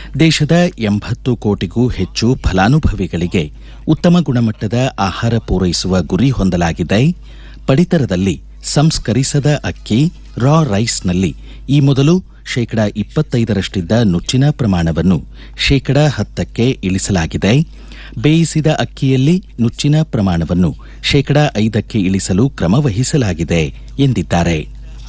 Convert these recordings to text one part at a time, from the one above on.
ದೇಶದ ಎಂಬತ್ತು ಕೋಟಿಗೂ ಹೆಚ್ಚು ಫಲಾನುಭವಿಗಳಿಗೆ ಉತ್ತಮ ಗುಣಮಟ್ಟದ ಆಹಾರ ಪೂರೈಸುವ ಗುರಿ ಹೊಂದಲಾಗಿದೆ ಪಡಿತರದಲ್ಲಿ ಸಂಸ್ಕರಿಸದ ಅಕ್ಕಿ ರಾ ರೈಸ್ನಲ್ಲಿ ಈ ಮೊದಲು ಶೇಕಡ ಇಪ್ಪತ್ತೈದರಷ್ಟಿದ್ದ ನುಚ್ಚಿನ ಪ್ರಮಾಣವನ್ನು ಶೇಕಡ ಹತ್ತಕ್ಕೆ ಇಳಿಸಲಾಗಿದೆ ಬೇಯಿಸಿದ ಅಕ್ಕಿಯಲ್ಲಿ ನುಚ್ಚಿನ ಪ್ರಮಾಣವನ್ನು ಶೇಕಡ ಐದಕ್ಕೆ ಇಳಿಸಲು ಕ್ರಮ ವಹಿಸಲಾಗಿದೆ ಎಂದಿದ್ದಾರೆ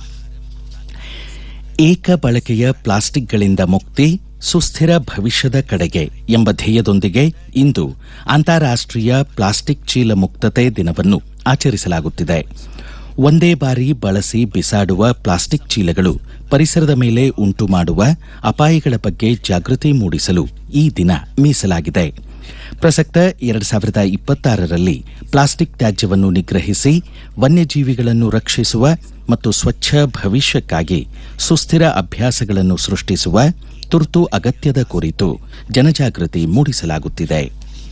ಏಕ ಬಳಕೆಯ ಪ್ಲಾಸ್ಟಿಕ್ಗಳಿಂದ ಮುಕ್ತಿ ಸುಸ್ಥಿರ ಭವಿಷ್ಯದ ಕಡೆಗೆ ಎಂಬ ಧ್ಯೇಯದೊಂದಿಗೆ ಇಂದು ಅಂತಾರಾಷ್ಟೀಯ ಪ್ಲಾಸ್ಟಿಕ್ ಚೀಲ ಮುಕ್ತತೆ ದಿನವನ್ನು ಆಚರಿಸಲಾಗುತ್ತಿದೆ ಒಂದೇ ಬಾರಿ ಬಳಸಿ ಬಿಸಾಡುವ ಪ್ಲಾಸ್ಟಿಕ್ ಚೀಲಗಳು ಪರಿಸರದ ಮೇಲೆ ಉಂಟು ಮಾಡುವ ಅಪಾಯಗಳ ಬಗ್ಗೆ ಜಾಗೃತಿ ಮೂಡಿಸಲು ಈ ದಿನ ಮೀಸಲಾಗಿದೆ ಪ್ರಸಕ್ತ ಎರಡು ಸಾವಿರದ ಇಪ್ಪತ್ತಾರರಲ್ಲಿ ಪ್ಲಾಸ್ಟಿಕ್ ತ್ಯಾಜ್ಯವನ್ನು ನಿಗ್ರಹಿಸಿ ವನ್ಯಜೀವಿಗಳನ್ನು ರಕ್ಷಿಸುವ ಮತ್ತು ಸ್ವಚ್ಛ ಭವಿಷ್ಯಕ್ಕಾಗಿ ಸುಸ್ಥಿರ ಅಭ್ಯಾಸಗಳನ್ನು ಸೃಷ್ಟಿಸುವ ತುರ್ತು ಅಗತ್ಯದ ಕುರಿತು ಜನಜಾಗೃತಿ ಮೂಡಿಸಲಾಗುತ್ತಿದೆ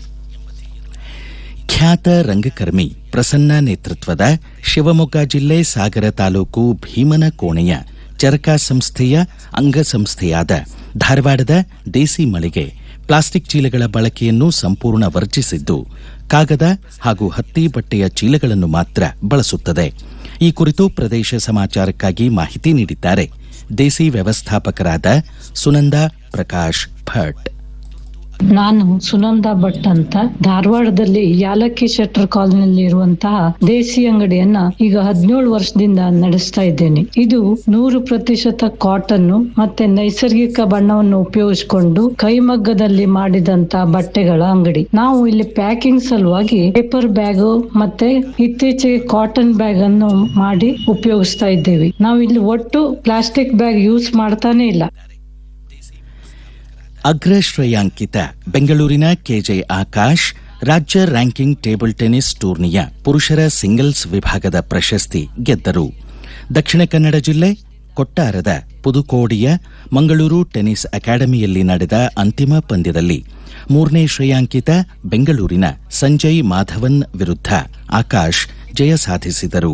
ಖ್ಯಾತ ರಂಗಕರ್ಮಿ ಪ್ರಸನ್ನ ನೇತೃತ್ವದ ಶಿವಮೊಗ್ಗ ಜಿಲ್ಲೆ ಸಾಗರ ತಾಲೂಕು ಭೀಮನಕೋಣೆಯ ಚರಕ ಸಂಸ್ಥೆಯ ಅಂಗಸಂಸ್ಥೆಯಾದ ಧಾರವಾಡದ ದೇಸಿ ಮಳಿಗೆ ಪ್ಲಾಸ್ಟಿಕ್ ಚೀಲಗಳ ಬಳಕೆಯನ್ನು ಸಂಪೂರ್ಣ ವರ್ಜಿಸಿದ್ದು ಕಾಗದ ಹಾಗೂ ಹತ್ತಿ ಬಟ್ಟೆಯ ಚೀಲಗಳನ್ನು ಮಾತ್ರ ಬಳಸುತ್ತದೆ ಈ ಕುರಿತು ಪ್ರದೇಶ ಸಮಾಚಾರಕ್ಕಾಗಿ ಮಾಹಿತಿ ನೀಡಿದ್ದಾರೆ ದೇಸಿ ವ್ಯವಸ್ಥಾಪಕರಾದ ಸುನಂದಾ ಪ್ರಕಾಶ್ ಭಟ್ ನಾನು ಸುನಂದಾ ಭಟ್ ಅಂತ ಧಾರವಾಡದಲ್ಲಿ ಯಾಲಕ್ಕಿ ಶೆಟ್ಟರ್ ಕಾಲೋನಿಯಲ್ಲಿ ಇರುವಂತಹ ದೇಸಿ ಅಂಗಡಿಯನ್ನ ಈಗ ಹದಿನೇಳು ವರ್ಷದಿಂದ ನಡೆಸ್ತಾ ಇದ್ದೇನೆ ಇದು ನೂರು ಪ್ರತಿಶತ ಕಾಟನ್ ಮತ್ತೆ ನೈಸರ್ಗಿಕ ಬಣ್ಣವನ್ನು ಉಪಯೋಗಿಸಿಕೊಂಡು ಕೈಮಗ್ಗದಲ್ಲಿ ಮಾಡಿದಂತ ಬಟ್ಟೆಗಳ ಅಂಗಡಿ ನಾವು ಇಲ್ಲಿ ಪ್ಯಾಕಿಂಗ್ ಸಲುವಾಗಿ ಪೇಪರ್ ಬ್ಯಾಗ್ ಮತ್ತೆ ಇತ್ತೀಚೆಗೆ ಕಾಟನ್ ಬ್ಯಾಗ್ ಅನ್ನು ಮಾಡಿ ಉಪಯೋಗಿಸ್ತಾ ಇದ್ದೇವೆ ನಾವು ಇಲ್ಲಿ ಒಟ್ಟು ಪ್ಲಾಸ್ಟಿಕ್ ಬ್ಯಾಗ್ ಯೂಸ್ ಮಾಡ್ತಾನೆ ಇಲ್ಲ ಅಗ್ರ ಶ್ರೇಯಾಂಕಿತ ಬೆಂಗಳೂರಿನ ಕೆಜೆ ಆಕಾಶ್ ರಾಜ್ಯ ರ್ಯಾಂಕಿಂಗ್ ಟೇಬಲ್ ಟೆನಿಸ್ ಟೂರ್ನಿಯ ಪುರುಷರ ಸಿಂಗಲ್ಸ್ ವಿಭಾಗದ ಪ್ರಶಸ್ತಿ ಗೆದ್ದರು ದಕ್ಷಿಣ ಕನ್ನಡ ಜಿಲ್ಲೆ ಕೊಟ್ಟಾರದ ಪುದುಕೋಡಿಯ ಮಂಗಳೂರು ಟೆನಿಸ್ ಅಕಾಡೆಮಿಯಲ್ಲಿ ನಡೆದ ಅಂತಿಮ ಪಂದ್ಯದಲ್ಲಿ ಮೂರನೇ ಶ್ರೇಯಾಂಕಿತ ಬೆಂಗಳೂರಿನ ಸಂಜಯ್ ಮಾಧವನ್ ವಿರುದ್ಧ ಆಕಾಶ್ ಜಯ ಸಾಧಿಸಿದರು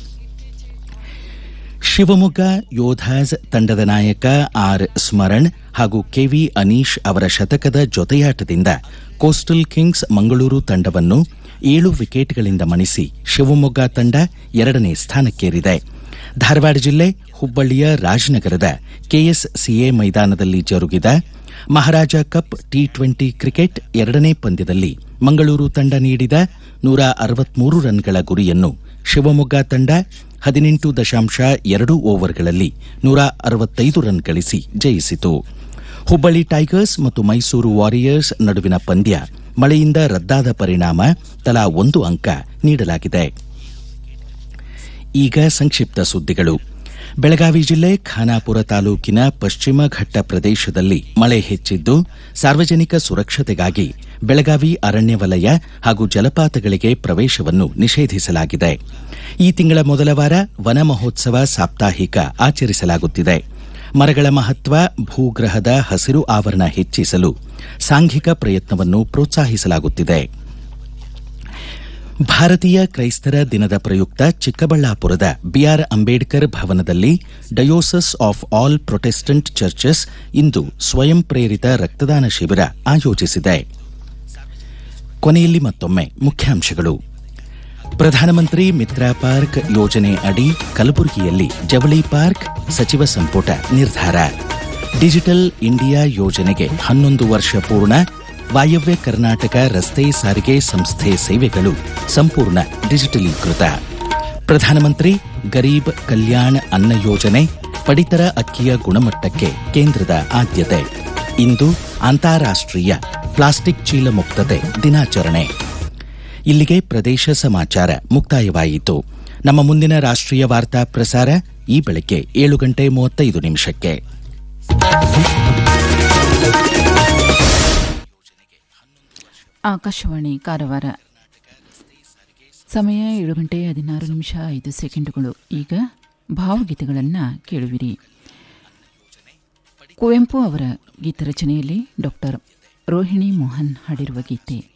ಶಿವಮೊಗ್ಗ ಯೋಧಾಸ್ ತಂಡದ ನಾಯಕ ಆರ್ ಸ್ಮರಣ್ ಹಾಗೂ ಕೆವಿ ಅನೀಶ್ ಅವರ ಶತಕದ ಜೊತೆಯಾಟದಿಂದ ಕೋಸ್ಟಲ್ ಕಿಂಗ್ಸ್ ಮಂಗಳೂರು ತಂಡವನ್ನು ಏಳು ವಿಕೆಟ್ಗಳಿಂದ ಮಣಿಸಿ ಶಿವಮೊಗ್ಗ ತಂಡ ಎರಡನೇ ಸ್ಥಾನಕ್ಕೇರಿದೆ ಧಾರವಾಡ ಜಿಲ್ಲೆ ಹುಬ್ಬಳ್ಳಿಯ ರಾಜನಗರದ ಕೆಎಸ್ಸಿಎ ಮೈದಾನದಲ್ಲಿ ಜರುಗಿದ Maharaja cup T twenty cricket ಎರಡನೇ ಪಂದ್ಯದಲ್ಲಿ ಮಂಗಳೂರು ತಂಡ ನೀಡಿದ ನೂರ ಅರವತ್ಮೂರು ರನ್ಗಳ ಗುರಿಯನ್ನು ಶಿವಮೊಗ್ಗ ತಂಡ ಹದಿನೆಂಟು ದಶಾಂಶ ಎರಡು ಓವರ್ಗಳಲ್ಲಿ ನೂರ ಅರವತ್ತೈದು ರನ್ ಗಳಿಸಿ ಜಯಿಸಿತು ಹುಬ್ಬಳ್ಳಿ ಟೈಗರ್ಸ್ ಮತ್ತು ಮೈಸೂರು ವಾರಿಯರ್ಸ್ ನಡುವಿನ ಪಂದ್ಯ ಮಳೆಯಿಂದ ರದ್ದಾದ ಪರಿಣಾಮ ತಲಾ ಒಂದು ಅಂಕ ನೀಡಲಾಗಿದೆ ಈಗ ಸಂಕ್ಷಿಪ್ತ ಸುದ್ದಿಗಳು ಬೆಳಗಾವಿ ಜಿಲ್ಲೆ ಖಾನಾಪುರ ತಾಲೂಕಿನ ಪಶ್ಚಿಮ ಘಟ್ಟ ಪ್ರದೇಶದಲ್ಲಿ ಮಳೆ ಹೆಚ್ಚಿದ್ದು ಸಾರ್ವಜನಿಕ ಸುರಕ್ಷತೆಗಾಗಿ ಬೆಳಗಾವಿ ಅರಣ್ಯ ವಲಯ ಹಾಗೂ ಜಲಪಾತಗಳಿಗೆ ಪ್ರವೇಶವನ್ನು ನಿಷೇಧಿಸಲಾಗಿದೆ ಈ ತಿಂಗಳ ಮೊದಲ ವಾರ ವನ ಮಹೋತ್ಸವ ಸಾಪ್ತಾಹಿಕ ಆಚರಿಸಲಾಗುತ್ತಿದೆ ಮರಗಳ ಮಹತ್ವ ಭೂಗ್ರಹದ ಹಸಿರು ಆವರಣ ಹೆಚ್ಚಿಸಲು ಸಾಂಘಿಕ ಪ್ರಯತ್ನವನ್ನು ಪ್ರೋತ್ಸಾಹಿಸಲಾಗುತ್ತಿದೆ ಭಾರತೀಯ ಕ್ರೈಸ್ತರ ದಿನದ ಪ್ರಯುಕ್ತ ಚಿಕ್ಕಬಳ್ಳಾಪುರದ ಬಿಆರ್ ಅಂಬೇಡ್ಕರ್ ಭವನದಲ್ಲಿ diocese of all protestant churches ಇಂದು ಸ್ವಯಂ ಪ್ರೇರಿತ ರಕ್ತದಾನ ಶಿಬಿರ ಆಯೋಜಿಸಿದೆ ಕೊನೆಯಲ್ಲಿ ಮತ್ತೊಮ್ಮೆ ಮುಖ್ಯಾಂಶಗಳು ಪ್ರಧಾನಮಂತ್ರಿ ಮಿತ್ರ ಪಾರ್ಕ್ ಯೋಜನೆ ಅಡಿ ಕಲಬುರಗಿಯಲ್ಲಿ ಜವಳಿ ಪಾರ್ಕ್ ಸಚಿವ ಸಂಪುಟ ನಿರ್ಧಾರ ಡಿಜಿಟಲ್ ಇಂಡಿಯಾ ಯೋಜನೆಗೆ ಹನ್ನೊಂದು ವರ್ಷ ಪೂರ್ಣ ವಾಯವ್ಯ ಕರ್ನಾಟಕ ರಸ್ತೆ ಸಾರಿಗೆ ಸಂಸ್ಥೆ ಸೇವೆಗಳು ಸಂಪೂರ್ಣ ಡಿಜಿಟಲೀಕೃತ ಪ್ರಧಾನಮಂತ್ರಿ ಗರೀಬ್ ಕಲ್ಯಾಣ್ ಅನ್ನ ಯೋಜನೆ ಪಡಿತರ ಅಕ್ಕಿಯ ಗುಣಮಟ್ಟಕ್ಕೆ ಕೇಂದ್ರದ ಆದ್ಯತೆ ಇಂದು ಅಂತಾರಾಷ್ಟ್ರೀಯ ಪ್ಲಾಸ್ಟಿಕ್ ಚೀಲ ಮುಕ್ತತೆ ದಿನಾಚರಣೆ ಇಲ್ಲಿಗೆ ಪ್ರದೇಶ ಸಮಾಚಾರ ಮುಕ್ತಾಯವಾಯಿತು ನಮ್ಮ ಮುಂದಿನ ರಾಷ್ಟ್ರೀಯ ವಾರ್ತಾ ಪ್ರಸಾರ ಈ ಬೆಳಗ್ಗೆ ಏಳು ಗಂಟೆ ಮೂವತ್ತೈದು ನಿಮಿಷಕ್ಕೆ ಆಕಾಶವಾಣಿ ಕಾರವಾರ ಸಮಯ ಏಳು ಗಂಟೆ ಹದಿನಾರು ನಿಮಿಷ ಐದು ಸೆಕೆಂಡುಗಳು ಈಗ ಭಾವಗೀತೆಗಳನ್ನು ಕೇಳುವಿರಿ ಕುವೆಂಪು ಅವರ ಗೀತರಚನೆಯಲ್ಲಿ ಡಾಕ್ಟರ್ ರೋಹಿಣಿ ಮೋಹನ್ ಹಾಡಿರುವ ಗೀತೆ